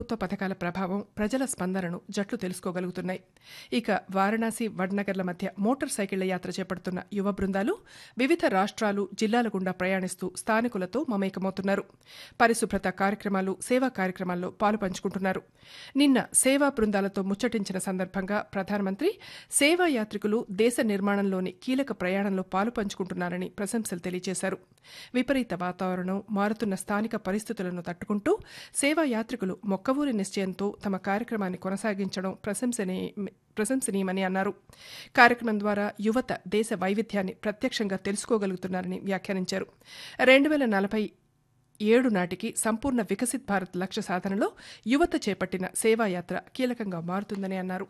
ప్రభుత్వ పథకాల ప్రభావం ప్రజల స్పందనను జట్లు తెలుసుకోగలుగుతున్నాయి ఇక వారణాసి వడ్నగర్ల మధ్య మోటార్ సైకిళ్ల యాత్ర చేపడుతున్న యువ బృందాలు వివిధ రాష్ట్రాలు జిల్లాల గుండా ప్రయాణిస్తూ స్థానికులతో మమేకమవుతున్నారు పరిశుభ్రత కార్యక్రమాలు సేవా కార్యక్రమాల్లో పాలు పంచుకుంటున్నారు నిన్న సేవా బృందాలతో ముచ్చటించిన సందర్భంగా ప్రధానమంత్రి సేవా యాత్రికులు దేశ నిర్మాణంలోని కీలక ప్రయాణంలో పాలు పంచుకుంటున్నారని ప్రశంసలు తెలియజేశారు విపరీత వాతావరణం మారుతున్న స్థానిక పరిస్థితులను తట్టుకుంటూ సేవా యాత్రికులు మొక్కవూరి నిశ్చయంతో తమ కార్యక్రమాన్ని కొనసాగించడం ప్రశంసనీయ ప్రశంసనీయమని అన్నారు కార్యక్రమం ద్వారా యువత దేశ వైవిధ్యాన్ని ప్రత్యక్షంగా తెలుసుకోగలుగుతున్నారని వ్యాఖ్యానించారు రెండు వేల నలభై ఏడు నాటికి సంపూర్ణ వికసిత్ భారత్ లక్ష్య సాధనలో యువత చేపట్టిన సేవాయాత్ర కీలకంగా మారుతుందని అన్నారు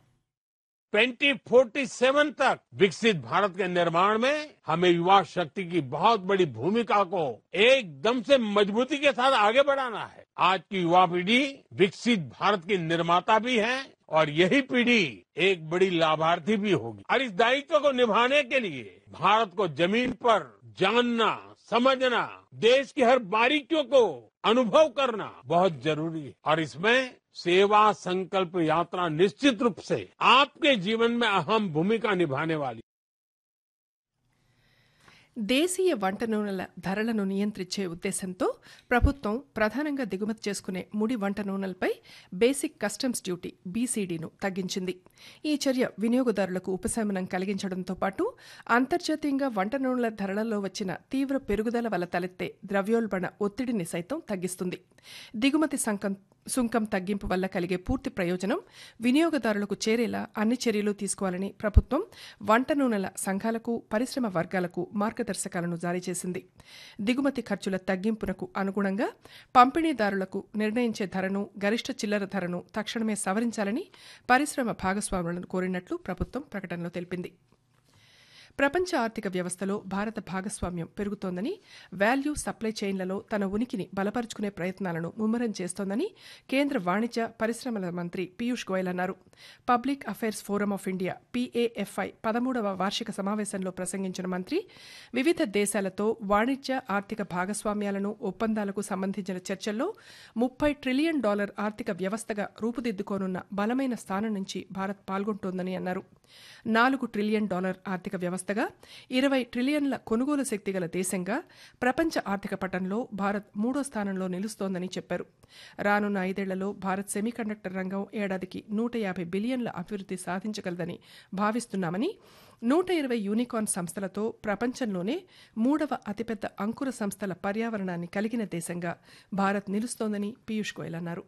2047 तक विकसित भारत के निर्माण में हमें युवा शक्ति की बहुत बड़ी भूमिका को एकदम से मजबूती के साथ आगे बढ़ाना है आज की युवा पीढ़ी विकसित भारत की निर्माता भी है और यही पीढ़ी एक बड़ी लाभार्थी भी होगी और इस दायित्व को निभाने के लिए भारत को जमीन पर जानना समझना देश की हर बारीकियों को अनुभव करना बहुत जरूरी है और इसमें सेवा संकल्प यात्रा निश्चित रूप से आपके जीवन में अहम भूमिका निभाने वाली దేశీయ వంట నూనెల ధరలను నియంత్రించే ఉద్దేశంతో ప్రభుత్వం ప్రధానంగా దిగుమతి చేసుకునే ముడి వంట నూనెలపై బేసిక్ కస్టమ్స్ డ్యూటీ బీసీడీను తగ్గించింది ఈ చర్య వినియోగదారులకు ఉపశమనం కలిగించడంతో పాటు అంతర్జాతీయంగా వంట నూనెల ధరలలో వచ్చిన తీవ్ర పెరుగుదల వల్ల తలెత్తే ద్రవ్యోల్బణ ఒత్తిడిని సైతం తగ్గిస్తుంది దిగుమతి సంకం సుంకం తగ్గింపు వల్ల కలిగే పూర్తి ప్రయోజనం వినియోగదారులకు చేరేలా అన్ని చర్యలు తీసుకోవాలని ప్రభుత్వం వంట నూనెల సంఘాలకు పరిశ్రమ వర్గాలకు మార్గదర్శకాలను జారీ చేసింది దిగుమతి ఖర్చుల తగ్గింపునకు అనుగుణంగా పంపిణీదారులకు నిర్ణయించే ధరను గరిష్ట చిల్లర ధరను తక్షణమే సవరించాలని పరిశ్రమ భాగస్వాములను కోరినట్లు ప్రభుత్వం ప్రకటనలో తెలిపింది ప్రపంచ ఆర్థిక వ్యవస్థలో భారత భాగస్వామ్యం పెరుగుతోందని వాల్యూ సప్లై చైన్లలో తన ఉనికిని బలపరుచుకునే ప్రయత్నాలను ముమ్మరం చేస్తోందని కేంద్ర వాణిజ్య పరిశ్రమల మంత్రి పీయూష్ గోయల్ అన్నారు public affairs forum of India PAFI పదమూడవ వార్షిక సమావేశంలో ప్రసంగించిన మంత్రి వివిధ దేశాలతో వాణిజ్య ఆర్థిక భాగస్వామ్యాలను ఒప్పందాలకు సంబంధించిన చర్చల్లో ముప్పై ట్రిలియన్ డాలర్ ఆర్థిక వ్యవస్థగా రూపుదిద్దుకోనున్న బలమైన స్థానం నుంచి భారత్ పాల్గొంటోందని అన్నారు నాలుగు ట్రిలియన్ డాలర్ ఆర్థిక వ్యవస్థగా ఇరవై ట్రిలియన్ల కొనుగోలు శక్తి గల దేశంగా ప్రపంచ ఆర్థిక పటంలో భారత్ మూడో స్థానంలో నిలుస్తోందని చెప్పారు రానున్న ఐదేళ్లలో భారత్ సెమీకండక్టర్ రంగం ఏడాదికి నూట యాభై బిలియన్ల అభివృద్ధి సాధించగలదని భావిస్తున్నామని నూట ఇరవై యూనికార్న్ సంస్థలతో ప్రపంచంలోనే మూడవ అతిపెద్ద అంకుర సంస్థల పర్యావరణాన్ని కలిగిన దేశంగా భారత్ నిలుస్తోందని పీయూష్ గోయల్ అన్నారు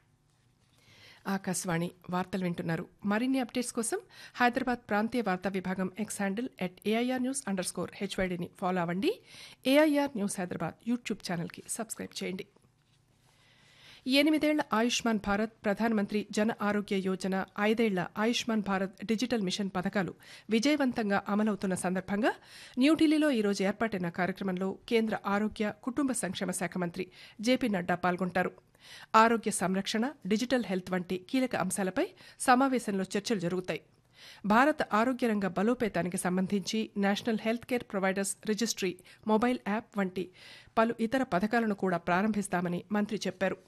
ఆకాశవాణి వార్తలు వింటున్నారు మరిన్ని అప్డేట్స్ కోసం హైదరాబాద్ ప్రాంతీయ వార్తా విభాగం X handle at AIR news under score హెచ్వైడిని ఫాలో అవ్వండి ఏఐఆర్ న్యూస్ హైదరాబాద్ యూట్యూబ్ ఛానల్కి సబ్స్క్రైబ్ చేయండి ఎనిమిదేళ్ల ఆయుష్మాన్ భారత్ ప్రధానమంత్రి జన ఆరోగ్య యోజన ఐదేళ్ల ఆయుష్మాన్ భారత్ డిజిటల్ మిషన్ పథకాలు విజయవంతంగా అమలవుతున్న సందర్భంగా న్యూఢిల్లీలో ఈరోజు ఏర్పాటైన కార్యక్రమంలో కేంద్ర ఆరోగ్య కుటుంబ సంక్షేమ శాఖ మంత్రి జేపీ నడ్డా పాల్గొంటారు ఆరోగ్య సంరక్షణ డిజిటల్ హెల్త్ వంటి కీలక అంశాలపై సమావేశంలో చర్చలు జరుగుతాయి భారత ఆరోగ్య రంగ బలోపేతానికి సంబంధించి national health care providers registry mobile app వంటి పలు ఇతర పథకాలను కూడా ప్రారంభిస్తామని మంత్రి చెప్పారు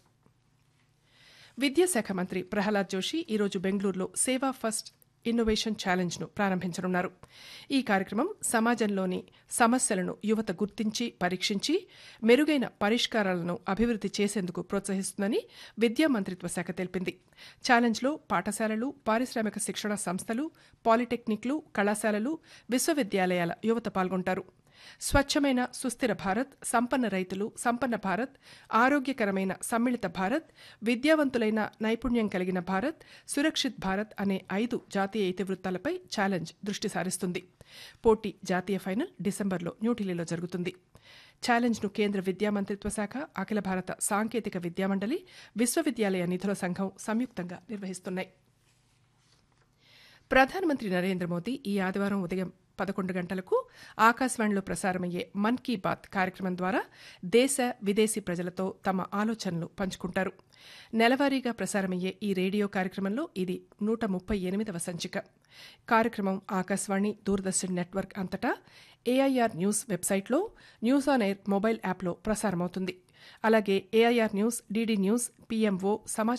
విద్యాశాఖ మంత్రి ప్రహ్లాద్ జోషి ఈరోజు బెంగళూరులో సేవా ఫస్ట్ ఇన్నోవేషన్ ఛాలెంజ్ను ప్రారంభించనున్నారు ఈ కార్యక్రమం సమాజంలోని సమస్యలను యువత గుర్తించి పరీక్షించి మెరుగైన పరిష్కారాలను అభివృద్ధి చేసేందుకు ప్రోత్సహిస్తుందని విద్యా మంత్రిత్వ శాఖ తెలిపింది ఛాలెంజ్లో పాఠశాలలు పారిశ్రామిక శిక్షణ సంస్థలు పాలిటెక్నిక్లు కళాశాలలు విశ్వవిద్యాలయాల యువత పాల్గొంటారు స్వచ్ఛమైన సుస్థిర భారత్ సంపన్న రైతులు సంపన్న భారత్ ఆరోగ్యకరమైన సమ్మిళిత భారత్ విద్యావంతులైన నైపుణ్యం కలిగిన భారత్ సురక్షిత్ భారత్ అనే ఐదు జాతీయ ఇతివృత్తాలపై ఛాలెంజ్ దృష్టి సారిస్తుంది పోటీ జాతీయ ఫైనల్ డిసెంబర్లో న్యూఢిల్లీలో జరుగుతుంది ఛాలెంజ్ను కేంద్ర విద్యా మంత్రిత్వ శాఖ అఖిల భారత సాంకేతిక విద్యామండలి విశ్వవిద్యాలయ నిధుల సంఘం సంయుక్తంగా నిర్వహిస్తున్నాయి ప్రధానమంత్రి నరేంద్ర మోదీ ఈ ఆదివారం ఉదయం పదకొండు గంటలకు ఆకాశవాణిలో ప్రసారమయ్యే మన్ కీ బాత్ కార్యక్రమం ద్వారా దేశ విదేశీ ప్రజలతో తమ ఆలోచనలు పంచుకుంటారు నెలవారీగా ప్రసారమయ్యే ఈ రేడియో కార్యక్రమంలో ఇది నూట ముప్పై ఎనిమిదవ సంచిక కార్యక్రమం ఆకాశవాణి దూరదర్శన్ నెట్వర్క్ అంతటా ఏఐఆర్ న్యూస్ వెబ్సైట్లో న్యూస్ ఆన్ ఎయిర్ మొబైల్ యాప్లో ప్రసారమవుతుంది అలాగే AIR news DD news PMO సమాచార